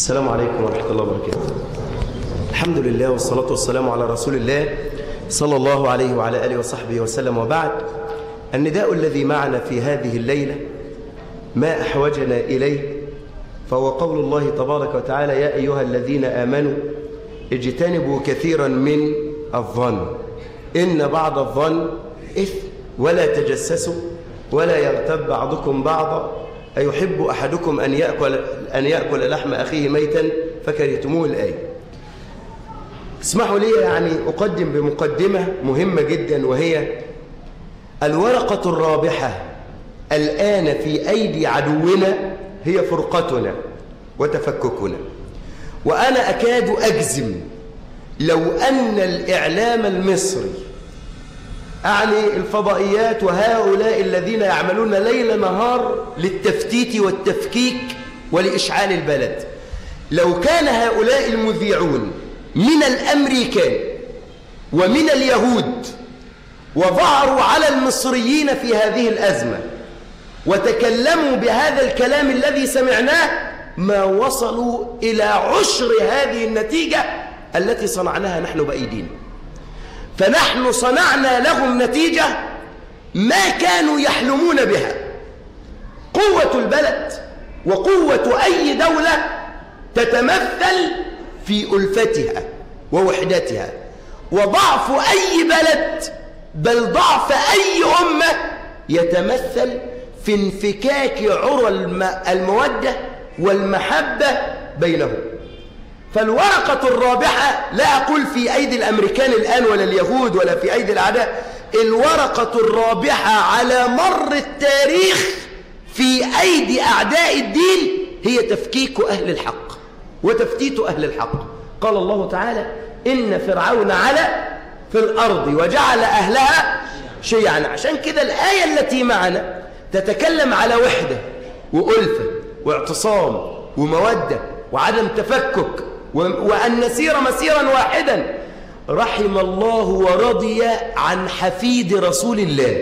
السلام عليكم ورحمة الله وبركاته الحمد لله والصلاة والسلام على رسول الله صلى الله عليه وعلى آله وصحبه وسلم وبعد النداء الذي معنا في هذه الليلة ما أحوجنا إليه فهو قول الله تبارك وتعالى يا أيها الذين آمنوا اجتنبوا كثيرا من الظن إن بعض الظن إثم ولا تجسسوا ولا يغتب بعضكم بعضا أيحب أحدكم أن يأكل, أن يأكل لحم أخيه ميتا فكرهتموه الآية اسمحوا لي يعني أقدم بمقدمة مهمة جدا وهي الورقة الرابحة الآن في أيدي عدونا هي فرقتنا وتفككنا وأنا أكاد أجزم لو أن الإعلام المصري أعني الفضائيات وهؤلاء الذين يعملون ليل نهار للتفتيت والتفكيك ولإشعال البلد لو كان هؤلاء المذيعون من الأمريكان ومن اليهود وظهروا على المصريين في هذه الأزمة وتكلموا بهذا الكلام الذي سمعناه ما وصلوا إلى عشر هذه النتيجة التي صنعناها نحن بأيدينا فنحن صنعنا لهم نتيجة ما كانوا يحلمون بها قوة البلد وقوة أي دولة تتمثل في ألفتها ووحدتها وضعف أي بلد بل ضعف أي أمة يتمثل في انفكاك عرى المودة والمحبة بينهم فالورقة الرابحة لا أقول في أيدي الأمريكان الآن ولا اليهود ولا في أيدي الأعداء الورقة الرابحة على مر التاريخ في أيدي أعداء الدين هي تفكيك أهل الحق وتفتيت أهل الحق قال الله تعالى إن فرعون على في الأرض وجعل أهلها شيعا عشان كده الآية التي معنا تتكلم على وحدة وألفة واعتصام ومودة وعدم تفكك وأن نسير مسيرا واحدا رحم الله ورضي عن حفيد رسول الله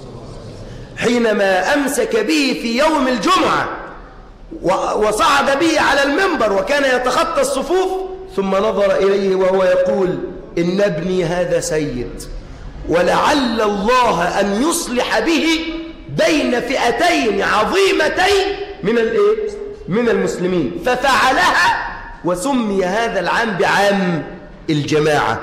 حينما أمسك به في يوم الجمعة وصعد به على المنبر وكان يتخطى الصفوف ثم نظر إليه وهو يقول إن ابني هذا سيد ولعل الله أن يصلح به بين فئتين عظيمتين من الايه من المسلمين ففعلها وسمي هذا العام بعام الجماعة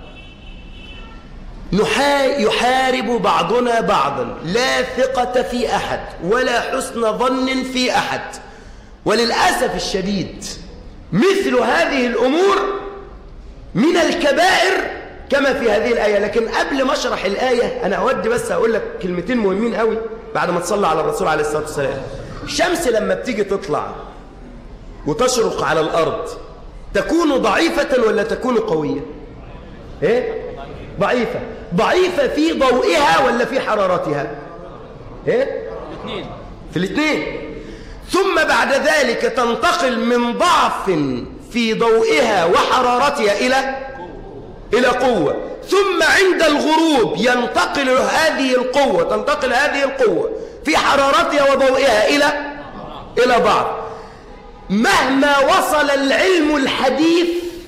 يحارب بعضنا بعضا لا ثقة في أحد ولا حسن ظن في أحد وللأسف الشديد مثل هذه الأمور من الكبائر كما في هذه الآية لكن قبل ما أشرح الآية أنا أود بس أقول لك كلمتين مهمين قوي بعد ما تصلى على الرسول عليه الصلاة والسلام الشمس لما بتيجي تطلع وتشرق على الأرض تكون ضعيفة ولا تكون قوية إيه؟ ضعيفة ضعيفة في ضوئها ولا في حرارتها إيه؟ الاثنين في الاثنين ثم بعد ذلك تنتقل من ضعف في ضوئها وحرارتها إلى إلى قوة ثم عند الغروب ينتقل هذه القوة تنتقل هذه القوة في حرارتها وضوئها إلى إلى ضعف مهما وصل العلم الحديث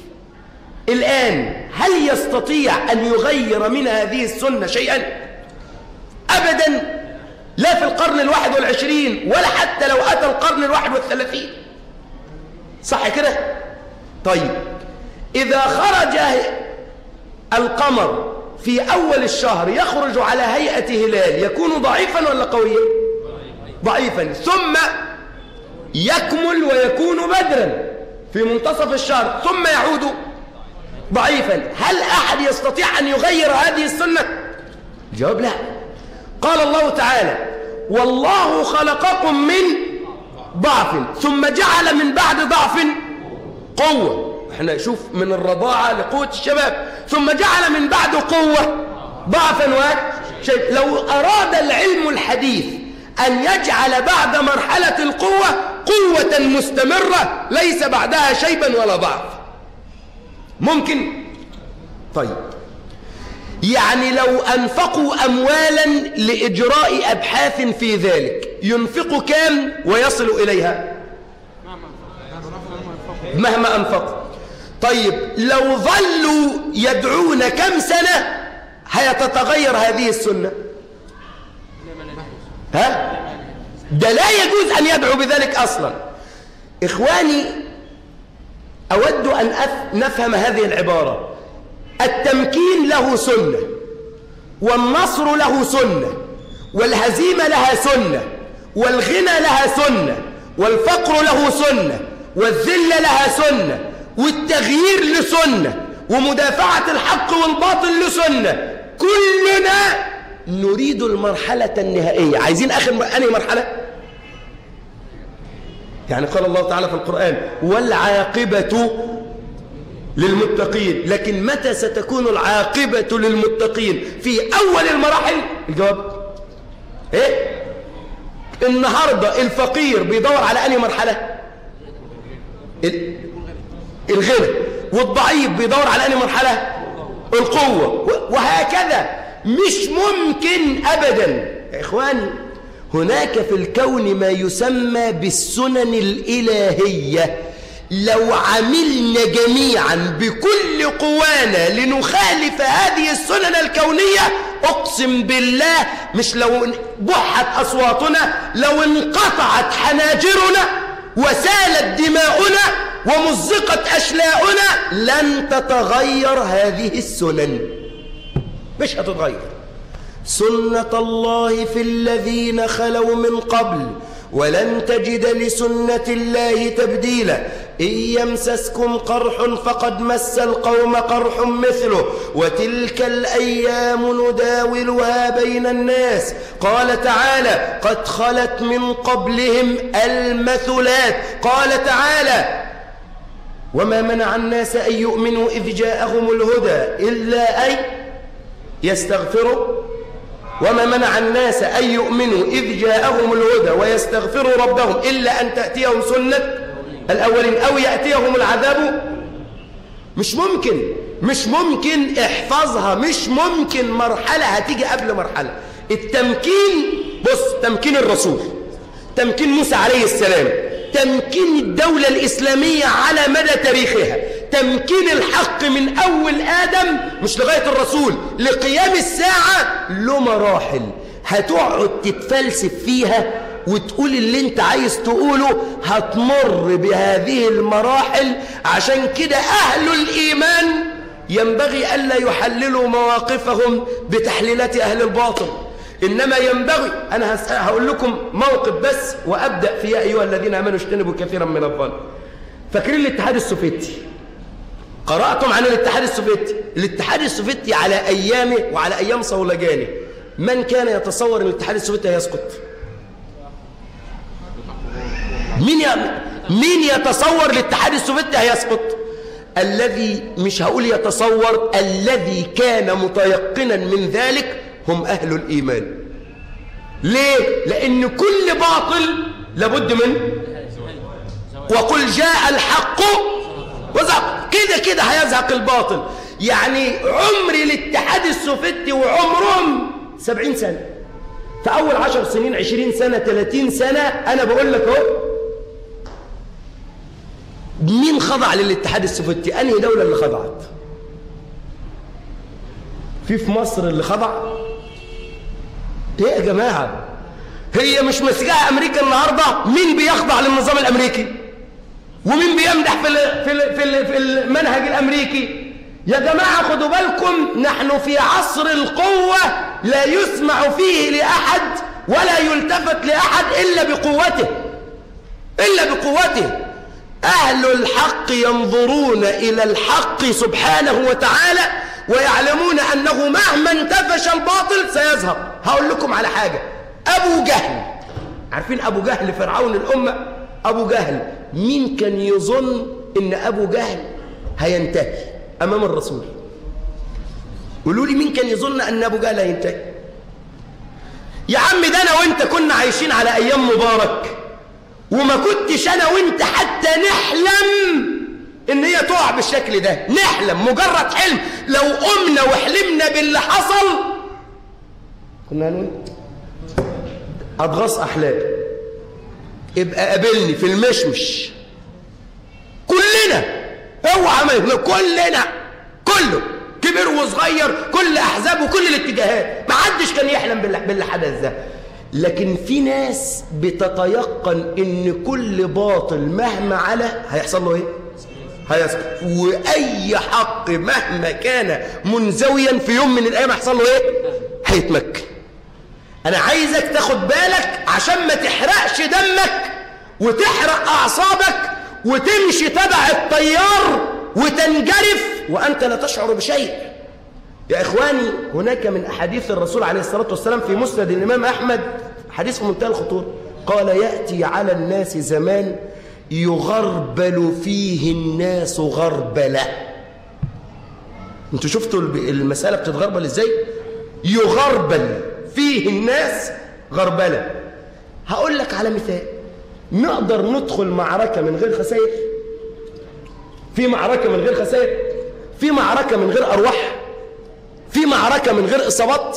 الآن هل يستطيع أن يغير من هذه السنة شيئا أبدا لا في القرن الواحد والعشرين ولا حتى لو أتى القرن الواحد والثلاثين صح كده طيب إذا خرج القمر في أول الشهر يخرج على هيئة هلال يكون ضعيفا ولا قويا ضعيفا ثم يكمل ويكون بدرا في منتصف الشهر ثم يعود ضعيفا هل أحد يستطيع أن يغير هذه السنة جواب لا قال الله تعالى والله خلقكم من ضعف ثم جعل من بعد ضعف قوة احنا شوف من الرضاعة لقوة الشباب ثم جعل من بعد قوة ضعفا وشيء لو أراد العلم الحديث أن يجعل بعد مرحلة القوة قوة مستمرة ليس بعدها شيبا ولا ضعف ممكن طيب يعني لو أنفقوا أموالا لإجراء أبحاث في ذلك ينفق كام ويصل إليها مهما أنفقوا طيب لو ظلوا يدعون كم سنة هيتتغير هذه السنة ها ده لا يجوز أن يدعو بذلك أصلا إخواني أود أن نفهم هذه العبارة التمكين له سنة والنصر له سنة والهزيمة لها سنة والغنى لها سنة والفقر له سنة والذل لها سنة والتغيير لسنة ومدافعة الحق والباطل لسنة كلنا نريد المرحلة النهائية عايزين آخر أنهي مرحلة يعني قال الله تعالى في القرآن والعاقبة للمتقين لكن متى ستكون العاقبة للمتقين في أول المراحل الجواب إيه النهاردة الفقير بيدور على أنهي مرحلة الغنى والضعيف بيدور على أنهي مرحلة القوة وهكذا مش ممكن أبدا يا إخواني هناك في الكون ما يسمى بالسنن الإلهية لو عملنا جميعا بكل قوانا لنخالف هذه السنن الكونية أقسم بالله مش لو بحت أصواتنا لو انقطعت حناجرنا وسالت دماؤنا ومزقت أشلاؤنا لن تتغير هذه السنن مش هتتغير سنة الله في الذين خلوا من قبل ولن تجد لسنة الله تبديلا إن يمسسكم قرح فقد مس القوم قرح مثله وتلك الأيام نداولها بين الناس قال تعالى قد خلت من قبلهم المثلات قال تعالى وما منع الناس أن يؤمنوا إذ جاءهم الهدى إلا أن يستغفروا وما منع الناس أن يؤمنوا إذ جاءهم الهدى ويستغفروا ربهم إلا أن تأتيهم سنة الأولين أو يأتيهم العذاب مش ممكن مش ممكن احفظها مش ممكن مرحلة هتيجي قبل مرحلة التمكين بص تمكين الرسول تمكين موسى عليه السلام تمكين الدولة الإسلامية على مدى تاريخها تمكين الحق من أول آدم مش لغاية الرسول لقيام الساعة له مراحل هتقعد تتفلسف فيها وتقول اللي انت عايز تقوله هتمر بهذه المراحل عشان كده أهل الإيمان ينبغي ألا يحللوا مواقفهم بتحليلات أهل الباطل إنما ينبغي أنا هقول لكم موقف بس وأبدأ في يا أيها الذين آمنوا اجتنبوا كثيرا من الظن فاكرين الاتحاد السوفيتي قرأتم عن الاتحاد السوفيتي الاتحاد السوفيتي على أيامه وعلى أيام صولجاني من كان يتصور أن الاتحاد السوفيتي هيسقط مين ي... مين يتصور الاتحاد السوفيتي هيسقط الذي مش هقول يتصور الذي كان متيقنا من ذلك هم أهل الإيمان ليه؟ لأن كل باطل لابد من وقل جاء الحق وزق كده كده هيزهق الباطل يعني عمر الاتحاد السوفيتي وعمرهم سبعين سنة في أول عشر سنين عشرين سنة ثلاثين سنة أنا بقول لك اهو مين خضع للاتحاد السوفيتي أنهي دولة اللي خضعت في في مصر اللي خضع ايه يا جماعة هي مش مسكها أمريكا النهاردة مين بيخضع للنظام الأمريكي ومين بيمدح في في في في المنهج الامريكي يا جماعه خدوا بالكم نحن في عصر القوه لا يسمع فيه لاحد ولا يلتفت لاحد الا بقوته الا بقوته اهل الحق ينظرون الى الحق سبحانه وتعالى ويعلمون انه مهما انتفش الباطل سيظهر هقول لكم على حاجه ابو جهل عارفين ابو جهل فرعون الامه أبو جهل مين كان يظن إن أبو جهل هينتهي أمام الرسول قولوا لي مين كان يظن أن أبو جهل هينتهي يا عم ده أنا وإنت كنا عايشين على أيام مبارك وما كنتش أنا وإنت حتى نحلم إن هي تقع بالشكل ده نحلم مجرد حلم لو قمنا وحلمنا باللي حصل كنا هنقول أضغاث أحلام ابقى قابلني في المشمش كلنا كلنا اوعى ما كلنا كله كبير وصغير كل احزاب وكل الاتجاهات ما حدش كان يحلم باللي حدث ده لكن في ناس بتتيقن ان كل باطل مهما على هيحصل له ايه هيسقط واي حق مهما كان منزويا في يوم من الايام هيحصل له ايه هيتمكن انا عايزك تاخد بالك عشان ما تحرقش دمك وتحرق اعصابك وتمشي تبع التيار وتنجرف وانت لا تشعر بشيء يا إخواني هناك من أحاديث الرسول عليه الصلاة والسلام في مسند الإمام أحمد حديث في منتهى الخطورة قال يأتي على الناس زمان يغربل فيه الناس غربلة انتوا شفتوا المسألة بتتغربل ازاي يغربل فيه الناس غربلة هقول لك على مثال نقدر ندخل معركة من غير خسائر في معركة من غير خسائر في معركة من غير أرواح في معركة من غير إصابات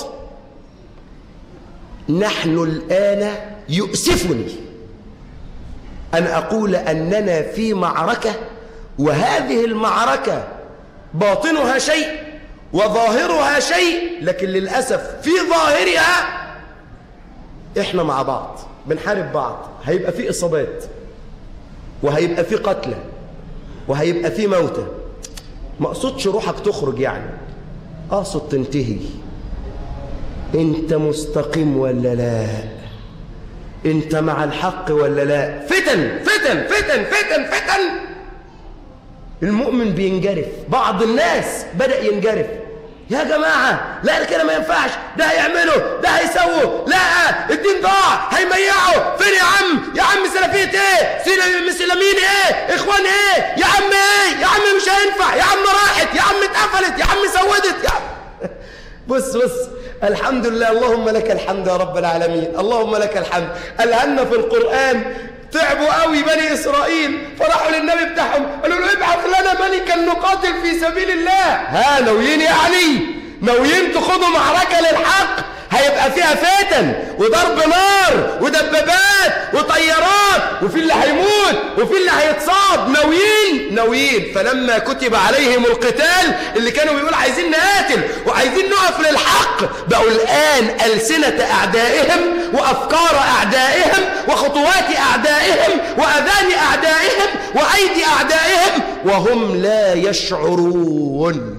نحن الآن يؤسفني أن أقول أننا في معركة وهذه المعركة باطنها شيء وظاهرها شيء لكن للأسف في ظاهرها إحنا مع بعض بنحارب بعض هيبقى في إصابات وهيبقى في قتلى وهيبقى في موتى ما اقصدش روحك تخرج يعني اقصد تنتهي انت مستقيم ولا لا انت مع الحق ولا لا فتن فتن فتن فتن فتن المؤمن بينجرف بعض الناس بدأ ينجرف يا جماعة لا كده ما ينفعش ده هيعمله ده هيسووا لا الدين ضاع هيميعوا فين يا عم يا عم سلفية ايه مسلمين ايه اخوان ايه يا عم ايه يا عم مش هينفع يا عم راحت يا عم اتقفلت يا عم سودت يا عم بص بص الحمد لله اللهم لك الحمد يا رب العالمين اللهم لك الحمد الهنا في القرآن تعبوا قوي بني إسرائيل فراحوا للنبي بتاعهم قالوا له ابعث لنا ملكا نقاتل في سبيل الله ها ناويين يعني ناويين تخوضوا معركة للحق هيبقى فيها فتن وضرب نار ودبابات وطيارات وفي اللي هيموت وفي اللي هيتصاب ناويين ناويين فلما كتب عليهم القتال اللي كانوا بيقولوا عايزين نقاتل وعايزين نقف للحق بقوا الآن ألسنة أعدائهم وأفكار أعدائهم وخطوات أعدائهم وأذان أعدائهم وأيدي أعدائهم وهم لا يشعرون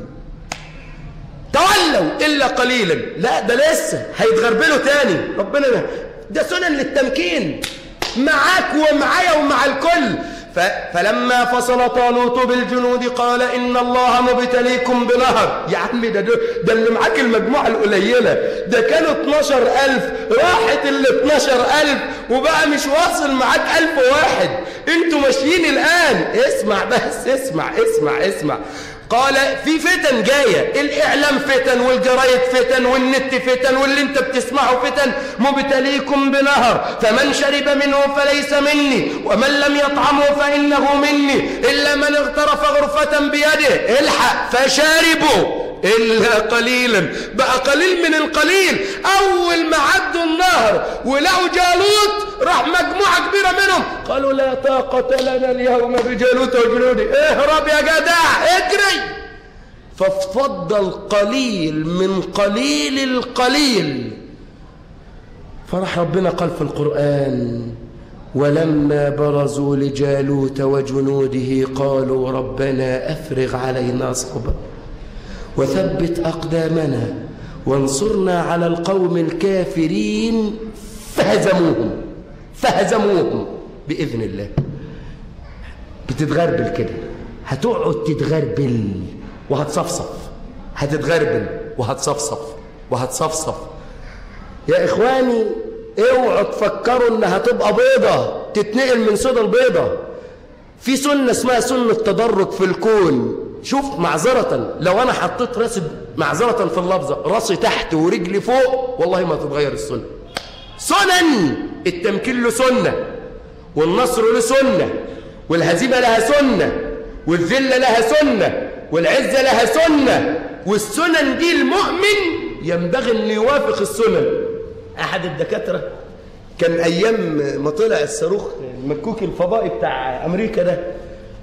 تولوا إلا قليلا لا ده لسه هيتغربلوا تاني ربنا ده, ده سنن للتمكين معاك ومعايا ومع الكل ف... فلما فصل طالوت بالجنود قال إن الله مبتليكم بنهر يا عم ده, ده اللي معاك المجموعة القليلة ده كانوا 12000 راحت ال 12000 وبقى مش واصل معاك 1000 واحد انتوا ماشيين الآن اسمع بس اسمع اسمع اسمع قال في فتن جاية الإعلام فتن والجرايد فتن والنت فتن واللي انت بتسمعه فتن مبتليكم بنهر فمن شرب منه فليس مني ومن لم يطعمه فإنه مني إلا من اغترف غرفة بيده الحق فشاربوا إلا قليلا بقى قليل من القليل أول ما عدوا النهر ولقوا جالوت راح مجموعة كبيرة منهم قالوا لا طاقة لنا اليوم بجالوت وجنوده اهرب يا جدع اجري فافضل قليل من قليل القليل فرح ربنا قال في القرآن ولما برزوا لجالوت وجنوده قالوا ربنا أفرغ علينا صبرا وثبت أقدامنا وانصرنا على القوم الكافرين فهزموهم فهزموهم بإذن الله بتتغربل كده هتقعد تتغربل وهتصفصف هتتغربل وهتصفصف وهتصفصف يا إخواني اوعوا تفكروا انها تبقى بيضة تتنقل من سودا البيضة في سنة اسمها سنة تدرج في الكون شوف معذرة لو أنا حطيت راسي معذرة في اللفظة راسي تحت ورجلي فوق والله ما تتغير السنة سنن التمكين له سنة والنصر له سنة والهزيمة لها سنة والذلة لها سنة والعزة لها سنة والسنن دي المؤمن ينبغي أن يوافق السنن أحد الدكاترة كان أيام ما طلع الصاروخ المكوك الفضائي بتاع أمريكا ده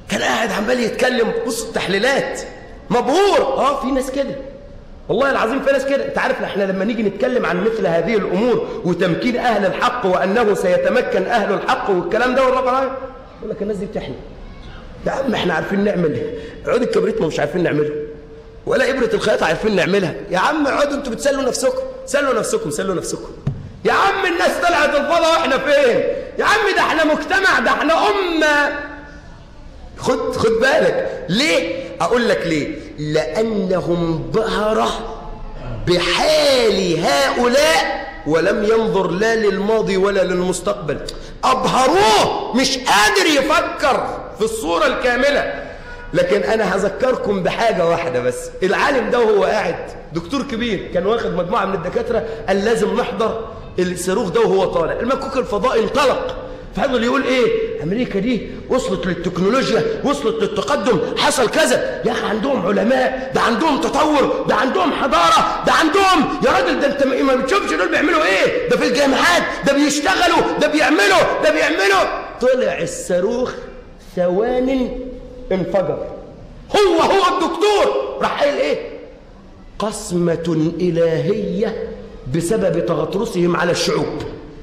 كان قاعد عمال يتكلم بص التحليلات مبهور اه في ناس كده والله العظيم في ناس كده انت عارف احنا لما نيجي نتكلم عن مثل هذه الامور وتمكين اهل الحق وانه سيتمكن اهل الحق والكلام ده والرب العالمين يقول لك الناس دي بتحلم يا عم احنا عارفين نعمل عود الكبريت ما مش عارفين نعمله ولا ابره الخياطه عارفين نعملها يا عم اقعدوا انتوا بتسلوا نفسكم سلوا نفسكم سلوا نفسكم يا عم الناس طلعت الفضاء واحنا فين يا عم ده احنا مجتمع ده احنا امه خد خد بالك ليه اقول لك ليه لانهم ظهر بحال هؤلاء ولم ينظر لا للماضي ولا للمستقبل ابهروه مش قادر يفكر في الصوره الكامله لكن انا هذكركم بحاجه واحده بس العالم ده وهو قاعد دكتور كبير كان واخد مجموعه من الدكاتره قال لازم نحضر الصاروخ ده وهو طالع المكوك الفضائي انطلق فضل يقول ايه امريكا دي وصلت للتكنولوجيا وصلت للتقدم حصل كذا يا اخي عندهم علماء ده عندهم تطور ده عندهم حضاره ده عندهم يا راجل ده انت ما بتشوفش دول بيعملوا ايه ده في الجامعات ده بيشتغلوا ده بيعملوا ده بيعملوا طلع الصاروخ ثوان انفجر هو هو الدكتور راح قايل ايه قسمه الهيه بسبب تغطرسهم على الشعوب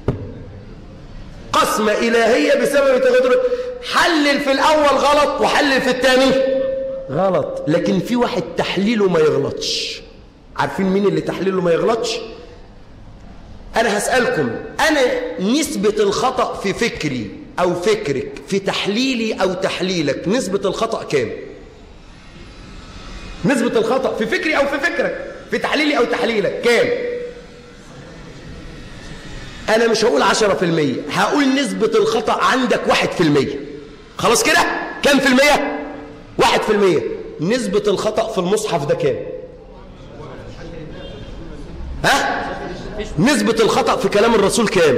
قسمة إلهية بسبب تغير حلل في الأول غلط وحلل في الثاني غلط لكن في واحد تحليله ما يغلطش عارفين مين اللي تحليله ما يغلطش أنا هسألكم أنا نسبة الخطأ في فكري أو فكرك في تحليلي أو تحليلك نسبة الخطأ كام نسبة الخطأ في فكري أو في فكرك في تحليلي أو تحليلك كام أنا مش هقول عشرة في المية هقول نسبة الخطأ عندك واحد في المية خلاص كده كم في المية واحد في المية نسبة الخطأ في المصحف ده كام ها نسبة الخطأ في كلام الرسول كام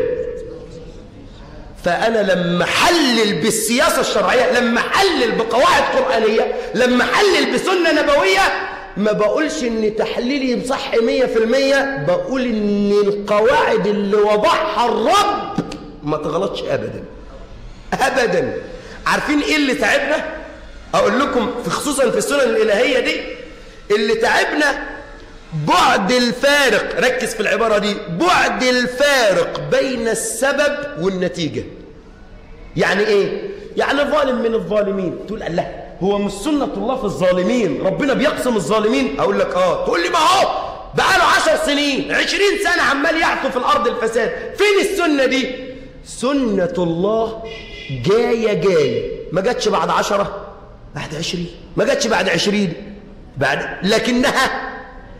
فأنا لما حلل بالسياسة الشرعية لما حلل بقواعد قرآنية لما حلل بسنة نبوية ما بقولش ان تحليلي صح مية في المية بقول ان القواعد اللي وضعها الرب ما تغلطش ابدا ابدا عارفين ايه اللي تعبنا اقول لكم في خصوصا في السنن الالهية دي اللي تعبنا بعد الفارق ركز في العبارة دي بعد الفارق بين السبب والنتيجة يعني ايه يعني ظالم من الظالمين تقول الله هو مش سنة الله في الظالمين ربنا بيقسم الظالمين أقول لك آه تقول لي ما هو بقاله عشر سنين عشرين سنة عمال يعطوا في الأرض الفساد فين السنة دي سنة الله جاية جاية ما جاتش بعد عشرة بعد عشرين ما جاتش بعد عشرين بعد لكنها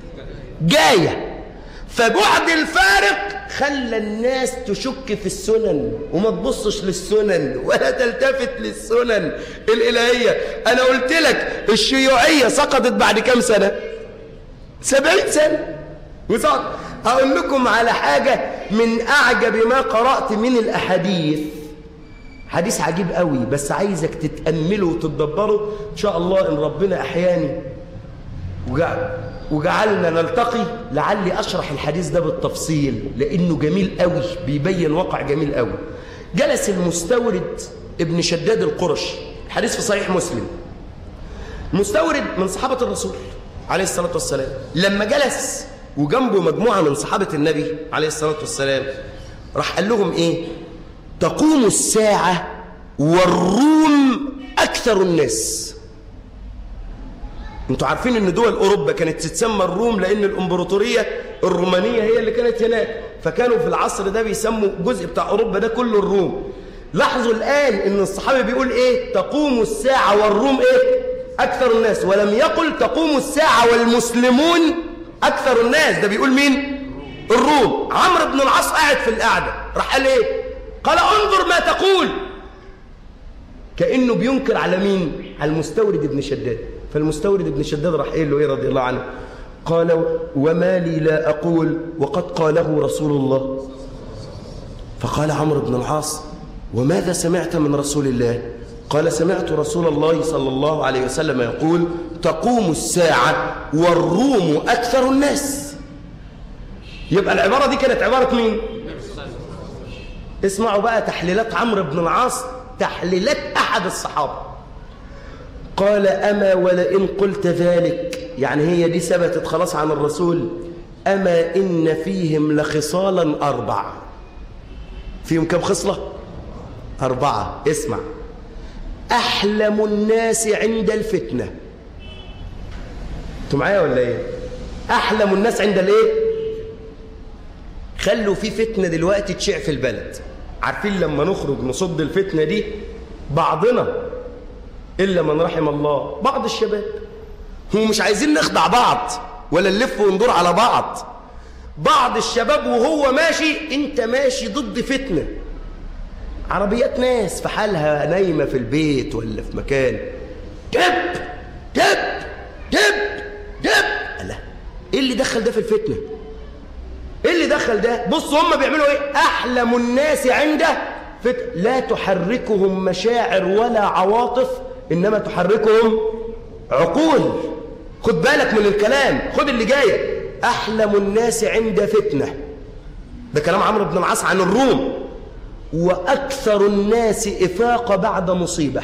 جاية فبعد الفارق خلى الناس تشك في السنن وما تبصش للسنن ولا تلتفت للسنن الإلهية أنا قلت لك الشيوعية سقطت بعد كم سنة سبعين سنة وسقط أقول لكم على حاجة من أعجب ما قرأت من الأحاديث حديث عجيب قوي بس عايزك تتأمله وتتدبره إن شاء الله إن ربنا أحياني وجعل وجعلنا نلتقي لعلي أشرح الحديث ده بالتفصيل لأنه جميل قوي بيبين واقع جميل قوي جلس المستورد ابن شداد القرش الحديث في صحيح مسلم مستورد من صحابة الرسول عليه الصلاة والسلام لما جلس وجنبه مجموعة من صحابة النبي عليه الصلاة والسلام راح قال لهم إيه تقوم الساعة والروم أكثر الناس انتوا عارفين ان دول اوروبا كانت تتسمى الروم لان الامبراطوريه الرومانيه هي اللي كانت هناك فكانوا في العصر ده بيسموا جزء بتاع اوروبا ده كله الروم لاحظوا الان ان الصحابي بيقول ايه تقوم الساعه والروم ايه اكثر الناس ولم يقل تقوم الساعه والمسلمون اكثر الناس ده بيقول مين الروم عمرو بن العاص قاعد في القعده راح قال ايه قال انظر ما تقول كانه بينكر على مين على المستورد ابن شداد فالمستورد ابن شداد راح قايل له ايه رضي الله عنه قال وما لي لا أقول وقد قاله رسول الله فقال عمرو بن العاص وماذا سمعت من رسول الله قال سمعت رسول الله صلى الله عليه وسلم يقول تقوم الساعة والروم أكثر الناس يبقى العبارة دي كانت عبارة مين اسمعوا بقى تحليلات عمرو بن العاص تحليلات أحد الصحابة قال أما ولئن قلت ذلك يعني هي دي ثبتت خلاص عن الرسول أما إن فيهم لخصالا أربع فيهم كم خصلة أربعة اسمع أحلم الناس عند الفتنة أنتوا معايا ولا إيه أحلم الناس عند الإيه خلوا في فتنة دلوقتي تشيع في البلد عارفين لما نخرج نصد الفتنة دي بعضنا إلا من رحم الله بعض الشباب هم مش عايزين نخدع بعض ولا نلف وندور على بعض بعض الشباب وهو ماشي انت ماشي ضد فتنة عربيات ناس في حالها نايمة في البيت ولا في مكان دب دب دب دب الله ايه اللي دخل ده في الفتنة ايه اللي دخل ده بصوا هم بيعملوا ايه احلم الناس عنده فت... لا تحركهم مشاعر ولا عواطف انما تحركهم عقول خد بالك من الكلام خد اللي جاي احلم الناس عند فتنه ده كلام عمرو بن العاص عن الروم واكثر الناس افاقه بعد مصيبه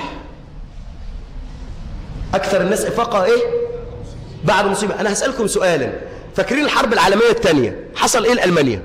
اكثر الناس افاقه ايه بعد مصيبه انا هسالكم سؤالا فاكرين الحرب العالميه الثانيه حصل ايه لالمانيا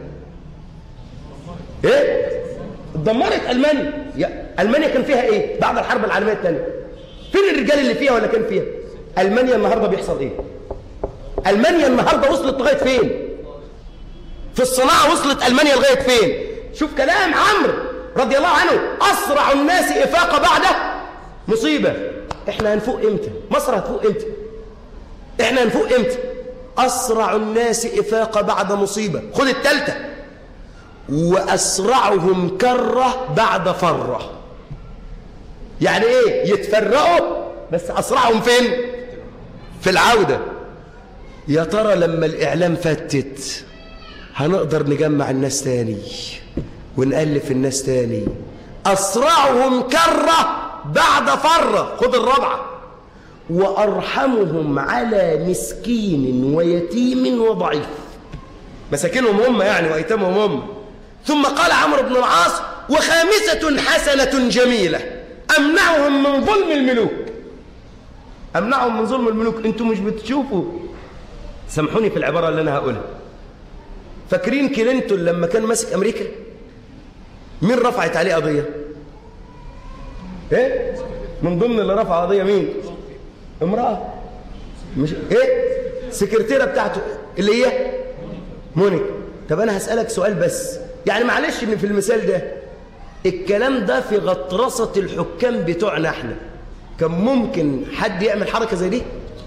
ايه اتدمرت المانيا يا المانيا كان فيها ايه بعد الحرب العالميه الثانيه فين الرجال اللي فيها ولا كان فيها المانيا النهارده بيحصل ايه المانيا النهارده وصلت لغايه فين في الصناعه وصلت المانيا لغايه فين شوف كلام عمرو رضي الله عنه اسرع الناس افاقه بعد مصيبه احنا هنفوق امتى مصر هتفوق امتى احنا هنفوق امتى اسرع الناس افاقه بعد مصيبه خد الثالثه واسرعهم كره بعد فره يعني ايه يتفرقوا بس اسرعهم فين في العوده يا ترى لما الاعلام فتت هنقدر نجمع الناس تاني ونألف الناس تاني أسرعهم كرة بعد فرة خد الرابعة وأرحمهم على مسكين ويتيم وضعيف مساكنهم هم يعني وأيتامهم هم ثم قال عمرو بن العاص وخامسة حسنة جميلة أمنعهم من ظلم الملوك أمنعهم من ظلم الملوك أنتم مش بتشوفوا سامحوني في العبارة اللي أنا هقولها فاكرين كلينتون لما كان ماسك أمريكا مين رفعت عليه قضية ايه من ضمن اللي رفع قضية مين امرأة مش ايه سكرتيرة بتاعته اللي هي مونيك طب انا هسألك سؤال بس يعني معلش ان في المثال ده الكلام ده في غطرسة الحكام بتوعنا احنا كان ممكن حد يعمل حركة زي دي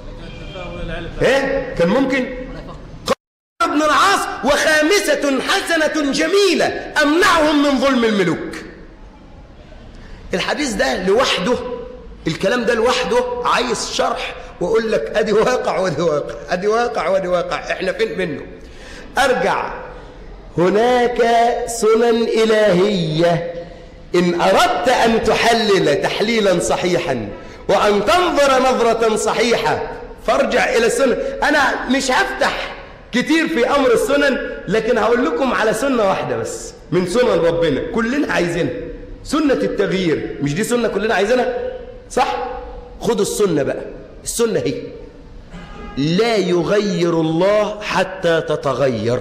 ايه كان ممكن ابن العاص وخامسة حسنة جميلة أمنعهم من ظلم الملوك الحديث ده لوحده الكلام ده لوحده عايز شرح وأقول لك أدي واقع وأدي واقع أدي واقع وأدي واقع إحنا فين منه أرجع هناك سنن إلهية إن أردت أن تحلل تحليلا صحيحا وأن تنظر نظرة صحيحة فارجع إلى السنن أنا مش هفتح كتير في أمر السنن لكن هقول لكم على سنة واحدة بس من سنن ربنا كلنا عايزينها سنة التغيير مش دي سنة كلنا عايزينها صح خدوا السنة بقى السنة هي لا يغير الله حتى تتغير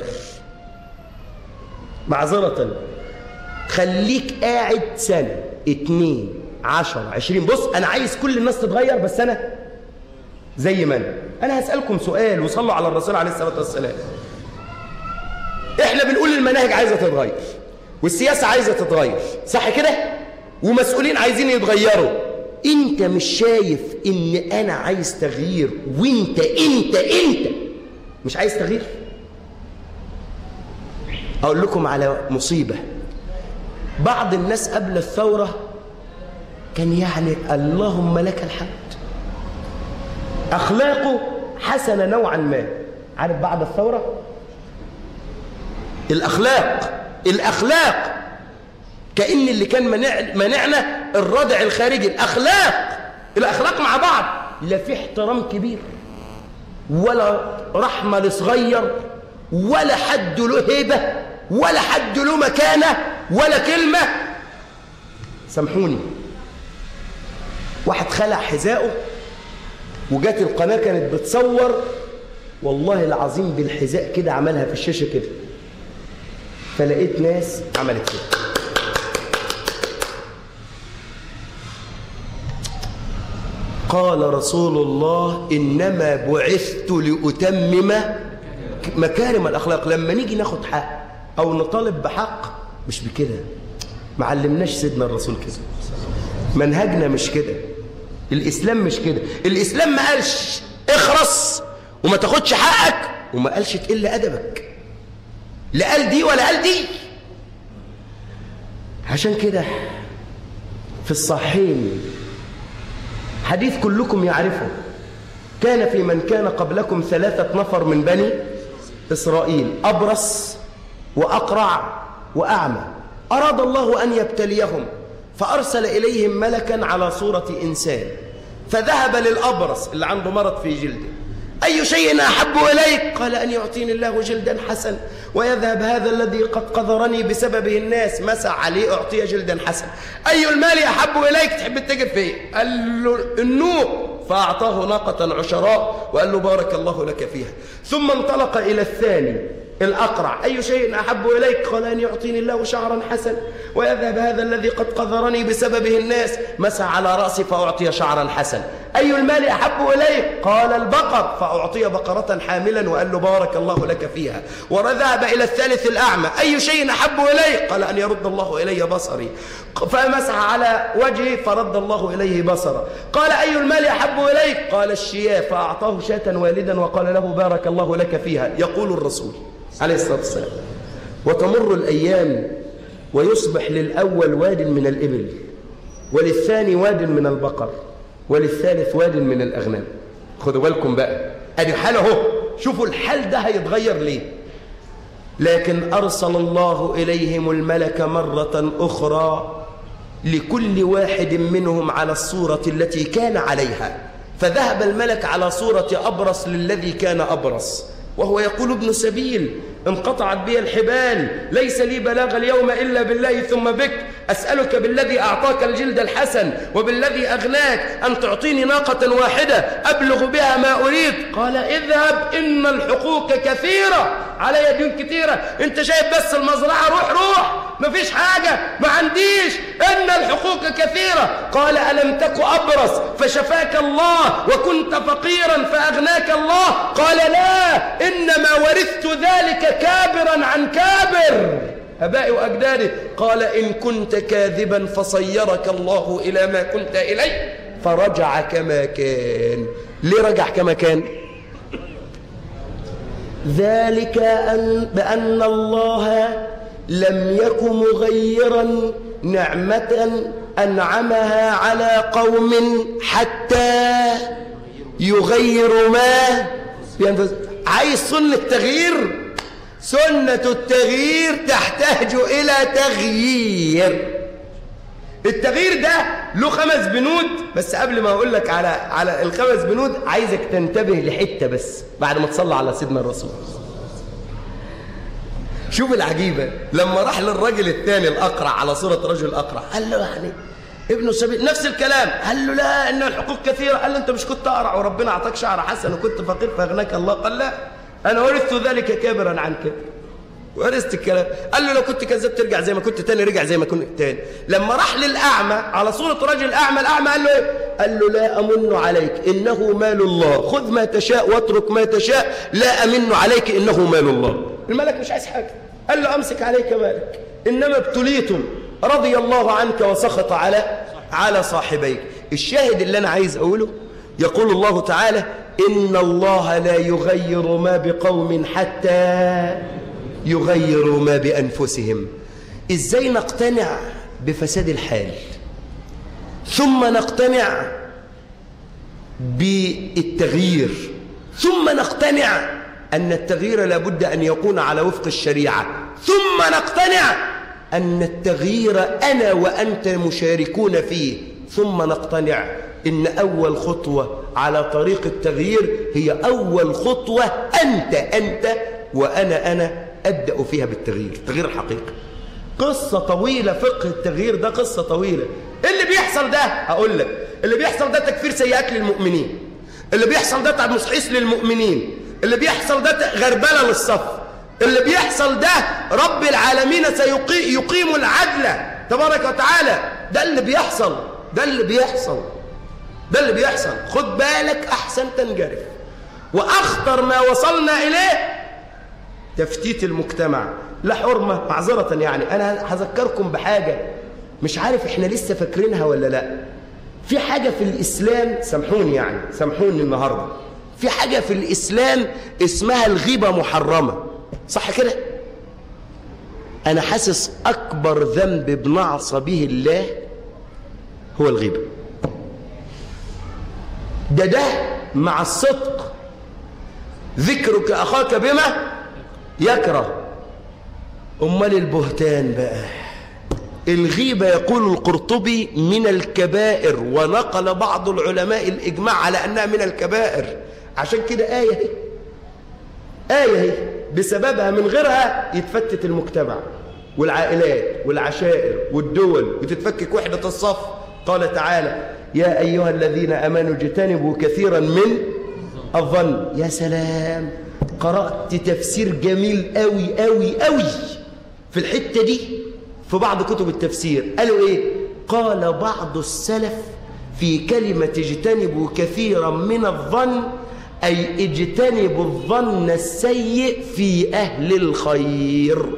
معذرة خليك قاعد سنة اتنين عشر عشرين بص أنا عايز كل الناس تتغير بس أنا زي ما أنا أنا هسألكم سؤال وصلوا على الرسول عليه الصلاة والسلام إحنا بنقول المناهج عايزة تتغير والسياسة عايزة تتغير صح كده؟ ومسؤولين عايزين يتغيروا انت مش شايف ان انا عايز تغيير وانت انت انت مش عايز تغيير اقول لكم على مصيبة بعض الناس قبل الثورة كان يعني اللهم لك الحمد اخلاقه حسنة نوعا ما عارف بعد الثورة الاخلاق الاخلاق كأن اللي كان منع منعنا الردع الخارجي الأخلاق الأخلاق مع بعض لا في احترام كبير ولا رحمة لصغير ولا حد له هيبة ولا حد له مكانة ولا كلمة سامحوني واحد خلع حذائه وجات القناة كانت بتصور والله العظيم بالحذاء كده عملها في الشاشة كده فلقيت ناس عملت كده قال رسول الله إنما بعثت لأتمم مكارم الأخلاق لما نيجي ناخد حق أو نطالب بحق مش بكده ما علمناش سيدنا الرسول كده منهجنا مش كده الإسلام مش كده الإسلام ما قالش اخرس وما تاخدش حقك وما قالش تقل أدبك لا قال دي ولا قال دي عشان كده في الصحيحين حديث كلكم يعرفه كان في من كان قبلكم ثلاثة نفر من بني إسرائيل أبرص وأقرع وأعمى أراد الله أن يبتليهم فأرسل إليهم ملكا على صورة إنسان فذهب للأبرص اللي عنده مرض في جلده أي شيء أحب إليك قال أن يعطيني الله جلدا حسن ويذهب هذا الذي قد قذرني بسببه الناس مسع عليه أعطيه جلدا حسن أي المال أحب إليك تحب تجد فيه قال له النوق فأعطاه ناقة عشراء وقال له بارك الله لك فيها ثم انطلق إلى الثاني الأقرع أي شيء أحب إليك قال أن يعطيني الله شعرا حسن ويذهب هذا الذي قد قذرني بسببه الناس مسح على رأسي فأعطي شعرا حسن أي المال أحب إليك قال البقر فأعطي بقرة حاملا وقال له بارك الله لك فيها وذهب إلى الثالث الأعمى أي شيء أحب إليك قال أن يرد الله إلي بصري فمسح على وجهه فرد الله إليه بصره قال أي المال أحب إليك قال الشياه فأعطاه شاة والدا وقال له بارك الله لك فيها يقول الرسول عليه الصلاة والسلام وتمر الأيام ويصبح للأول واد من الإبل وللثاني واد من البقر وللثالث واد من الأغنام خدوا بالكم بقى أدي حال اهو شوفوا الحال ده هيتغير ليه لكن أرسل الله إليهم الملك مرة أخرى لكل واحد منهم على الصورة التي كان عليها فذهب الملك على صورة أبرص للذي كان أبرص وهو يقول ابن سبيل انقطعت بي الحبال ليس لي بلاغ اليوم إلا بالله ثم بك أسألك بالذي أعطاك الجلد الحسن وبالذي أغناك أن تعطيني ناقة واحدة أبلغ بها ما أريد قال اذهب إن الحقوق كثيرة علي دين كثيرة انت شايف بس المزرعة روح روح مفيش حاجة ما عنديش إن الحقوق كثيرة قال ألم تك أبرص فشفاك الله وكنت فقيرا فأغناك الله قال لا إنما ورثت ذلك كابرا عن كابر أبائي وأجدادي قال إن كنت كاذبا فصيرك الله إلى ما كنت إليه فرجع كما كان ليه رجع كما كان ذلك أن بأن الله لم يك مغيرا نعمة أنعمها على قوم حتى يغيروا ما بينفذ عايز سنة تغيير سنة التغيير تحتاج إلى تغيير التغيير ده له خمس بنود بس قبل ما أقول لك على على الخمس بنود عايزك تنتبه لحتة بس بعد ما تصلى على سيدنا الرسول شوف العجيبة لما راح للراجل الثاني الأقرع على صورة رجل أقرع قال له يعني ابن سبيل نفس الكلام قال له لا إن الحقوق كثيرة قال له أنت مش كنت أقرع وربنا أعطاك شعر حسن وكنت فقير فأغناك الله قال لا أنا ورثت ذلك كابرا عن كبر ورثت الكلام قال له لو كنت كذاب ترجع زي ما كنت تاني رجع زي ما كنت تاني لما راح للأعمى على صورة رجل أعمى الأعمى قال له إيه قال له لا أمن عليك إنه مال الله خذ ما تشاء واترك ما تشاء لا أمن عليك إنه مال الله الملك مش عايز حاجة قال له أمسك عليك مالك إنما ابتليتم رضي الله عنك وسخط على على صاحبيك الشاهد اللي أنا عايز أقوله يقول الله تعالى إن الله لا يغير ما بقوم حتى يغيروا ما بأنفسهم إزاي نقتنع بفساد الحال ثم نقتنع بالتغيير ثم نقتنع أن التغيير لابد أن يكون على وفق الشريعة ثم نقتنع أن التغيير أنا وأنت مشاركون فيه ثم نقتنع إن أول خطوة على طريق التغيير هي أول خطوة أنت أنت وأنا أنا أبدأ فيها بالتغيير التغيير الحقيقي قصة طويلة فقه التغيير ده قصة طويلة اللي بيحصل ده أقول لك اللي بيحصل ده تكفير سيئات للمؤمنين اللي بيحصل ده تمصحيص للمؤمنين اللي بيحصل ده غربله للصف اللي بيحصل ده رب العالمين سيقيم العدل تبارك وتعالى ده اللي بيحصل ده اللي بيحصل ده اللي بيحصل خد بالك احسن تنجرف واخطر ما وصلنا اليه تفتيت المجتمع لا حرمه معذره يعني انا هذكركم بحاجه مش عارف احنا لسه فاكرينها ولا لا في حاجه في الاسلام سامحوني يعني سامحوني النهارده في حاجه في الاسلام اسمها الغيبه محرمه صح كده انا حاسس اكبر ذنب بنعصى به الله هو الغيبه ده ده مع الصدق ذكرك اخاك بما يكره امال البهتان بقى الغيبة يقول القرطبي من الكبائر ونقل بعض العلماء الإجماع على أنها من الكبائر عشان كده آية هي آية هي بسببها من غيرها يتفتت المجتمع والعائلات والعشائر والدول وتتفكك وحدة الصف قال تعالى يا أيها الذين أمنوا اجتنبوا كثيرا من الظن يا سلام قرأت تفسير جميل قوي قوي قوي في الحتة دي في بعض كتب التفسير قالوا ايه قال بعض السلف في كلمة اجتنبوا كثيرا من الظن أي اجتنبوا الظن السيء في أهل الخير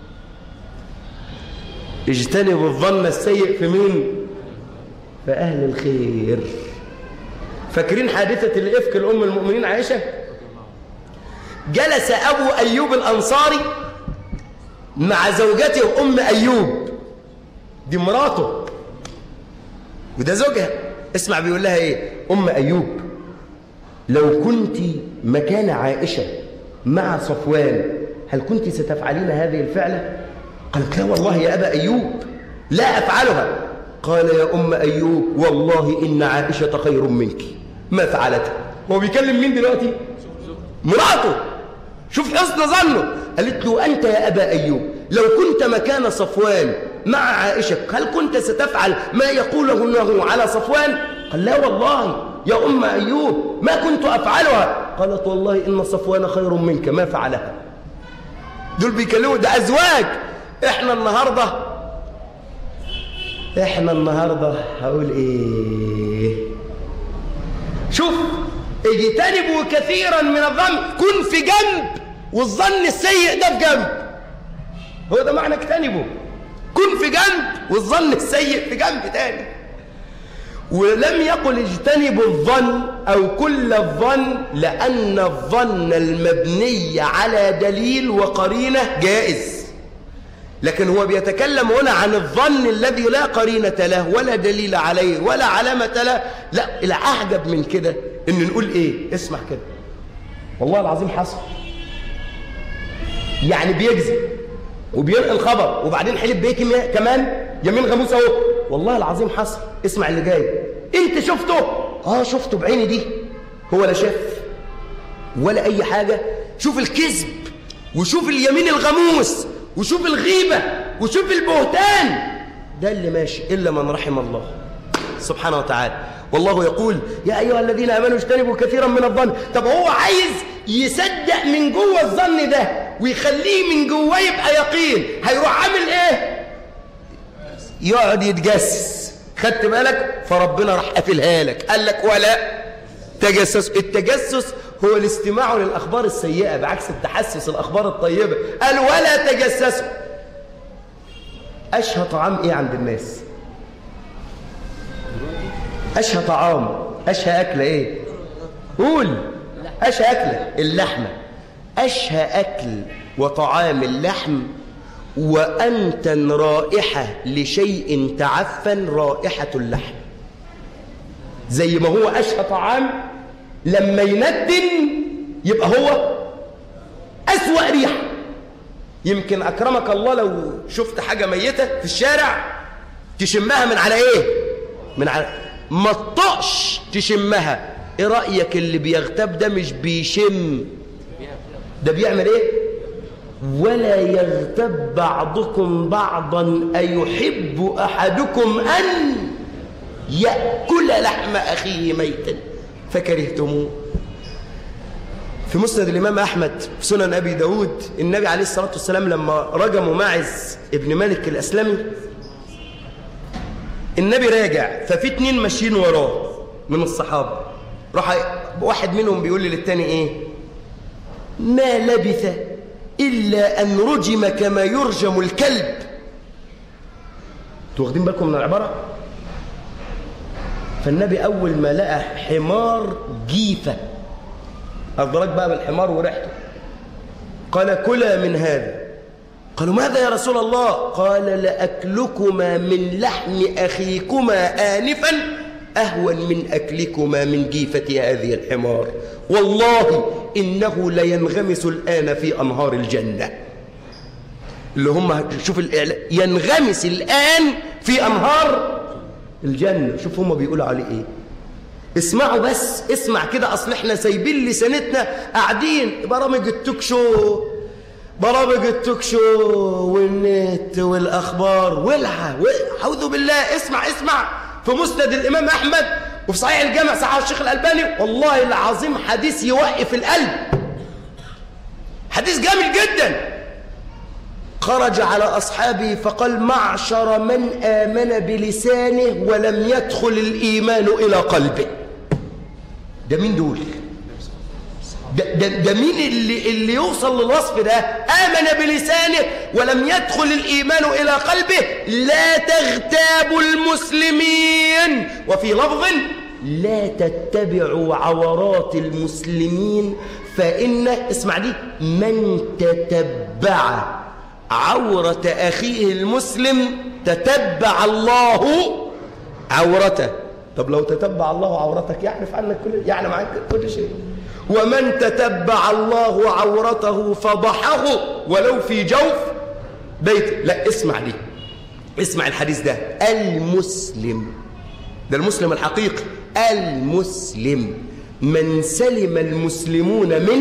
اجتنبوا الظن السيء في مين في أهل الخير فاكرين حادثة الإفك الأم المؤمنين عائشة جلس أبو أيوب الأنصاري مع زوجته أم أيوب دي مراته وده زوجها اسمع بيقول لها ايه أم أيوب لو كنت مكان عائشة مع صفوان هل كنت ستفعلين هذه الفعلة قالت لا والله يا أبا أيوب لا أفعلها قال يا أم أيوب والله إن عائشة خير منك ما فعلتها هو بيكلم مين دلوقتي مراته شوف حسن ظنه قالت له أنت يا أبا أيوب لو كنت مكان صفوان مع عائشة هل كنت ستفعل ما يقوله له على صفوان قال لا والله يا أم أيوب ما كنت أفعلها قالت والله إن صفوان خير منك ما فعلها دول بيكلموا ده أزواج إحنا النهاردة إحنا النهاردة هقول إيه شوف اجتنبوا كثيرا من الظن كن في جنب والظن السيء ده في جنب هو ده معنى اجتنبوا كن في جنب والظن السيء في جنب تاني ولم يقل اجتنبوا الظن أو كل الظن لأن الظن المبني على دليل وقرينة جائز لكن هو بيتكلم هنا عن الظن الذي لا قرينة له ولا دليل عليه ولا علامة له لا الأعجب من كده إن نقول إيه اسمع كده والله العظيم حصل يعني بيكذب وبينقل خبر وبعدين حلف بيه كمان يمين غموس اهو والله العظيم حصل اسمع اللي جاي انت شفته اه شفته بعيني دي هو لا شاف ولا اي حاجه شوف الكذب وشوف اليمين الغموس وشوف الغيبه وشوف البهتان ده اللي ماشي الا من رحم الله سبحانه وتعالى والله يقول يا ايها الذين امنوا اجتنبوا كثيرا من الظن طب هو عايز يصدق من جوه الظن ده ويخليه من جواه يبقى يقين هيروح عامل ايه يقعد يتجسس خدت بالك فربنا راح قافلها لك قال لك ولا تجسس التجسس هو الاستماع للاخبار السيئه بعكس التحسس الاخبار الطيبه قال ولا تجسسوا اشهى طعام ايه عند الناس اشهى طعام اشهى اكله ايه قول اشهى اكله اللحمه اشهى اكل وطعام اللحم وأنتن رائحة لشيء تعفن رائحة اللحم زي ما هو أشهى طعام لما يندن يبقى هو أسوأ ريحة يمكن أكرمك الله لو شفت حاجة ميتة في الشارع تشمها من على إيه من على ما تطقش تشمها إيه رأيك اللي بيغتاب ده مش بيشم ده بيعمل إيه ولا يغتب بعضكم بعضا أيحب أحدكم أن يأكل لحم أخيه ميتا فكرهتموه في مسند الإمام أحمد في سنن أبي داود النبي عليه الصلاة والسلام لما رجموا ماعز ابن مالك الأسلمي النبي راجع ففي اتنين ماشيين وراه من الصحابة راح واحد منهم بيقول لي للتاني ايه ما لبث إلا أن رجم كما يرجم الكلب واخدين بالكم من العبارة فالنبي أول ما لقى حمار جيفة أدرك بقى بالحمار وريحته قال كلا من هذا قالوا ماذا يا رسول الله قال لأكلكما من لحم أخيكما آنفا أهون من أكلكما من جيفة هذه الحمار والله إنه لينغمس الآن في أنهار الجنة اللي هم شوف الإعلان ينغمس الآن في أنهار الجنة شوف هم بيقولوا عليه إيه اسمعوا بس اسمع كده أصل احنا سايبين لسانتنا قاعدين برامج التوك شو برامج التوك شو والنت والأخبار والعى أعوذ بالله اسمع اسمع في مسند الإمام أحمد وفي صحيح الجامع صحيح الشيخ الألباني والله العظيم حديث يوقف القلب حديث جامل جدا خرج على أصحابه فقال معشر من آمن بلسانه ولم يدخل الإيمان إلى قلبه ده مين دول ده, ده, ده مين اللي, اللي يوصل للوصف ده آمن بلسانه ولم يدخل الإيمان إلى قلبه لا تغتابوا المسلمين وفي لفظ لا تتبعوا عورات المسلمين فإن اسمع دي من تتبع عورة أخيه المسلم تتبع الله عورته طب لو تتبع الله عورتك يعرف عنك كل يعلم عنك كل شيء ومن تتبع الله عورته فضحه ولو في جوف بيت لا اسمع دي اسمع الحديث ده المسلم ده المسلم الحقيقي المسلم من سلم المسلمون من